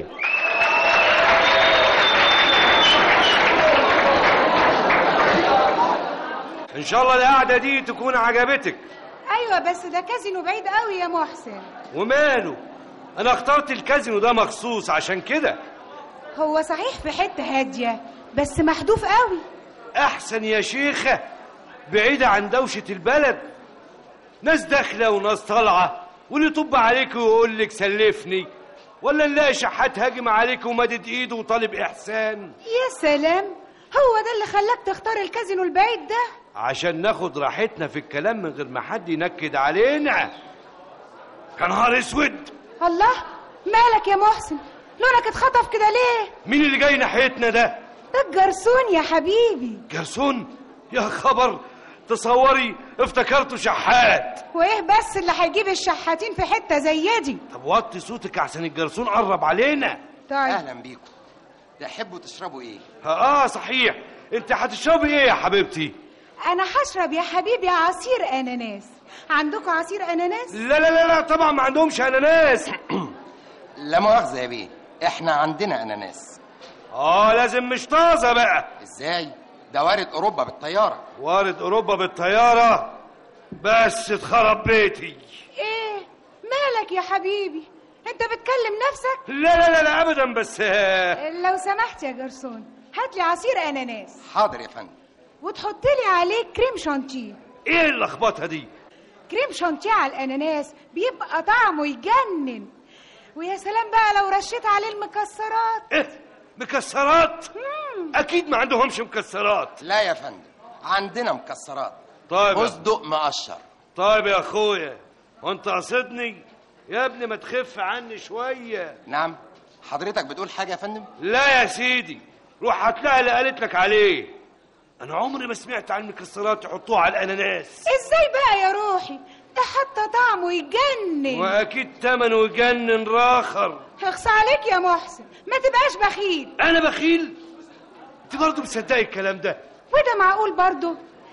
ان شاء الله القعده دي تكون عجبتك ايوه بس ده كازينو بعيد قوي يا محسن وماله انا اخترت الكازينو ده مخصوص عشان كده هو صحيح في حته هاديه بس محذوف قوي احسن يا شيخه بعيده عن دوشه البلد ناس داخله وناس طالعه واللي يطب عليك ويقول لك سلفني ولا نلاقي شحات هاجم عليك ومدد ايده وطالب احسان يا سلام هو ده اللي خلاك تختار الكازينو البعيد ده عشان ناخد راحتنا في الكلام من غير ما حد ينكد علينا يا نهار اسود الله مالك يا محسن لونك اتخطف كده ليه مين اللي جاي ناحيتنا ده ده الجرسون يا حبيبي جرسون يا خبر تصوري افتكرته شحات وايه بس اللي هيجيب الشحاتين في حته زي دي طب وطي صوتك احسن الجرسون قرب علينا طيب اهلا بيكم تحبوا تشربوا ايه اه صحيح انت هتشربي ايه يا حبيبتي انا هشرب يا حبيبي عصير اناناس عندكم عصير اناناس لا لا لا لا طبعا ما عندهمش اناناس لا مؤاخذه يا بيه احنا عندنا اناناس اه لازم مش طازه بقى ازاي ده وارد اوروبا بالطياره وارد اوروبا بالطياره بس اتخرب بيتي ايه مالك يا حبيبي انت بتكلم نفسك لا لا لا, لا ابدا بس آه، لو سمحت يا جرسون هات لي عصير اناناس حاضر يا فندم وتحط لي عليه كريم شانتيه ايه اللخبطه دي كريم شانتيه على الاناناس بيبقى طعمه يجنن ويا سلام بقى لو رشيت عليه المكسرات ايه مكسرات اكيد ما عندهمش مكسرات لا يا فندم عندنا مكسرات طيب يا- فستق مقشر طيب يا اخويا وانت قصدني يا ابني ما تخف عني شويه نعم حضرتك بتقول حاجه يا فندم لا يا سيدي روح هتلاقي اللي قالت لك عليه انا عمري ما سمعت عن المكسرات يحطوها على الاناناس ازاي بقى يا روحي ده حتى طعمه يجنن واكيد تمنه يجنن راخر اخص عليك يا محسن ما تبقاش بخيل انا بخيل انت برضه مصدقي الكلام ده وده معقول برضه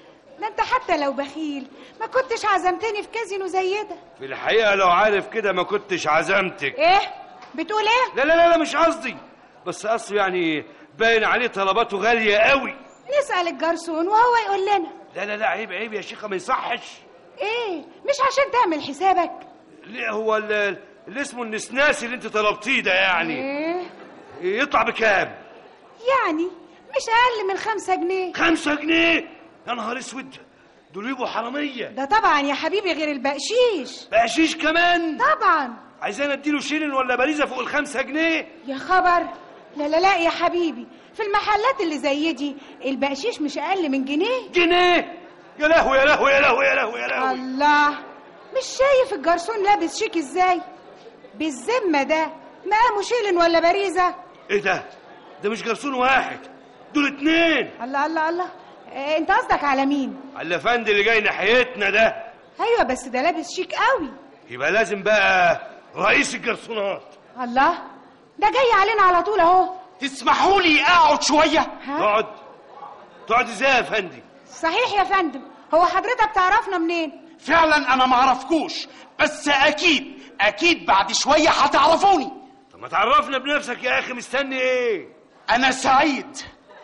ده انت حتى لو بخيل ما كنتش عزمتني في كازينو زي ده في الحقيقة لو عارف كده ما كنتش عزمتك ايه بتقول ايه لا لا لا, لا مش قصدي بس اصله يعني باين عليه طلباته غالية قوي نسأل الجرسون وهو يقول لنا لا لا لا عيب عيب يا شيخة ما يصحش ايه مش عشان تعمل حسابك ليه هو ال- اللي اسمه النسناس اللي انت طلبتيه ده يعني ايه يطلع بكام يعني مش اقل من خمسة جنيه خمسة جنيه يا نهار اسود دول يبقوا حرامية ده طبعا يا حبيبي غير البقشيش بقشيش كمان طبعا عايزين اديله شيلن ولا باريزة فوق الخمسة جنيه يا خبر لا لا لا يا حبيبي في المحلات اللي زي دي البقشيش مش اقل من جنيه جنيه يا لهوي يا لهوي يا لهوي يا لهوي يا لهوي الله مش شايف الجرسون لابس شيك ازاي بالذمه ده مقامه شيلن ولا باريزه ايه ده ده مش جرسون واحد دول اتنين الله الله الله إيه انت قصدك على مين على الافندي اللي جاي ناحيتنا ده ايوه بس ده لابس شيك قوي يبقى لازم بقى رئيس الجرسونات الله ده جاي علينا على طول اهو تسمحوا لي اقعد شويه تقعد تقعد ازاي يا افندي صحيح يا فندم هو حضرتك تعرفنا منين فعلا انا ما اعرفكوش بس اكيد اكيد بعد شويه هتعرفوني طب ما تعرفنا بنفسك يا اخي مستني ايه انا سعيد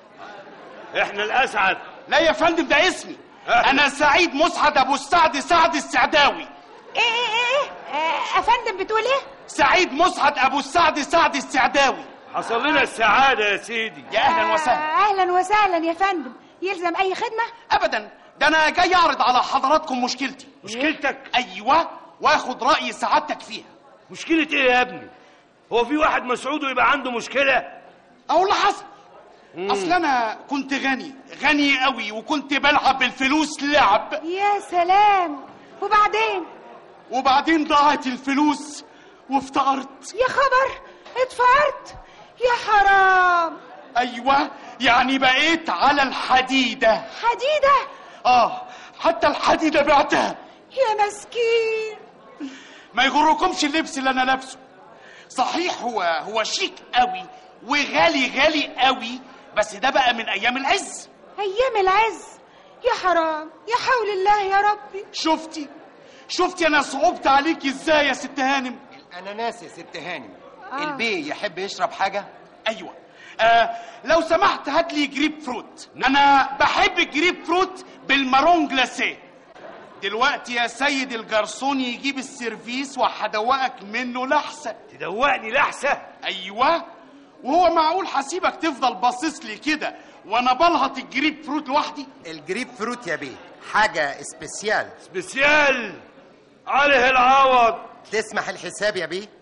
احنا الاسعد لا يا فندم ده اسمي انا سعيد مسعد ابو السعد سعد السعداوي ايه ايه ايه آه، افندم بتقول ايه سعيد مسعد ابو السعد سعد السعداوي حصل لنا السعاده يا سيدي يا اهلا وسهلا آه، اهلا وسهلا يا فندم يلزم اي خدمه ابدا ده انا جاي اعرض على حضراتكم مشكلتي مشكلتك ايوه واخد راي سعادتك فيها مشكله ايه يا ابني هو في واحد مسعود ويبقى عنده مشكله او اللي حصل اصل انا كنت غني غني قوي وكنت بلعب بالفلوس لعب يا سلام وبعدين وبعدين ضاعت الفلوس وافتقرت يا خبر اتفقرت يا حرام ايوه يعني بقيت على الحديده حديده اه حتى الحديده بعتها يا مسكين ما يغركمش اللبس اللي انا لابسه صحيح هو هو شيك قوي وغالي غالي قوي بس ده بقى من ايام العز ايام العز يا حرام يا حول الله يا ربي شفتي شفتي انا صعبت عليك ازاي يا ست هانم الاناناس يا ست هانم آه. البيه يحب يشرب حاجه ايوه آه لو سمحت هات لي جريب فروت انا بحب الجريب فروت بالمارون جلاسيه دلوقتي يا سيد الجرسون يجيب السيرفيس وهدوقك منه لحسه تدوقني لحسه ايوه وهو معقول هسيبك تفضل باصص لي كده وانا بلهط الجريب فروت لوحدي الجريب فروت يا بيه حاجه سبيسيال سبيسيال عليه العوض تسمح الحساب يا بيه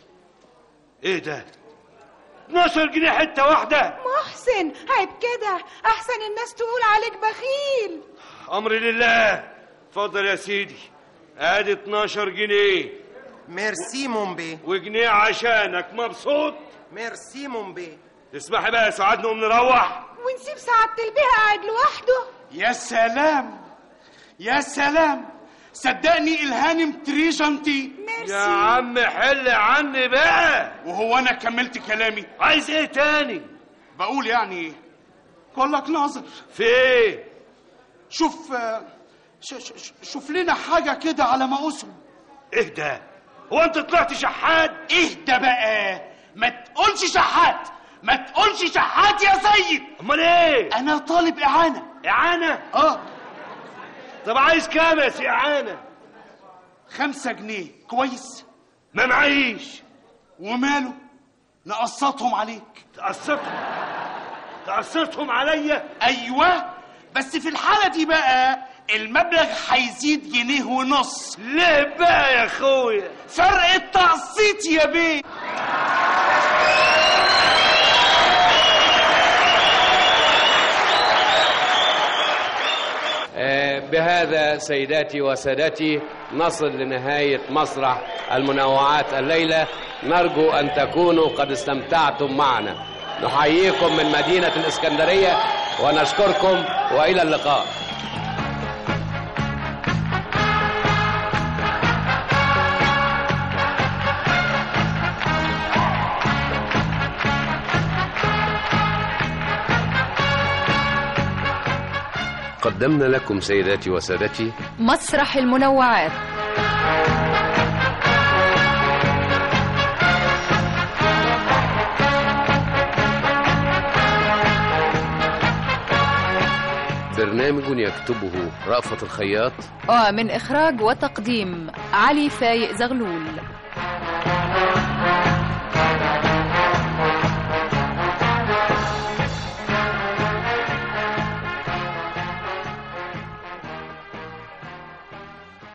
ايه ده 12 جنيه حته واحده محسن عيب كده احسن الناس تقول عليك بخيل امري لله اتفضل يا سيدي ادي 12 جنيه ميرسي مون بيه وجنيه عشانك مبسوط ميرسي مون بيه تسمحي بقى يا سعاد نقوم نروح ونسيب سعادة البيه قاعد لوحده يا سلام يا سلام صدقني الهانم تريجنتي يا عم حل عني بقى وهو انا كملت كلامي عايز ايه تاني بقول يعني كلك ناظر في ايه شوف آه، ش- ش- ش- شوف لنا حاجه كده على ما اسم ايه ده هو انت طلعت شحات اهدى بقى ما تقولش شحات ما تقولش شحات يا سيد امال ايه انا طالب اعانه اعانه اه طب عايز كام يا سي اعانه خمسة جنيه كويس ما معيش وماله نقسطهم عليك تقسطهم تقسطهم عليا ايوه بس في الحاله دي بقى المبلغ هيزيد جنيه ونص ليه بقى يا اخويا فرق التقسيط يا بيه آه، بهذا سيداتي وسادتي نصل لنهاية مسرح المنوعات الليلة نرجو أن تكونوا قد استمتعتم معنا نحييكم من مدينة الإسكندرية ونشكركم وإلى اللقاء قدمنا لكم سيداتي وسادتي مسرح المنوعات برنامج يكتبه رأفت الخياط ومن إخراج وتقديم علي فايق زغلول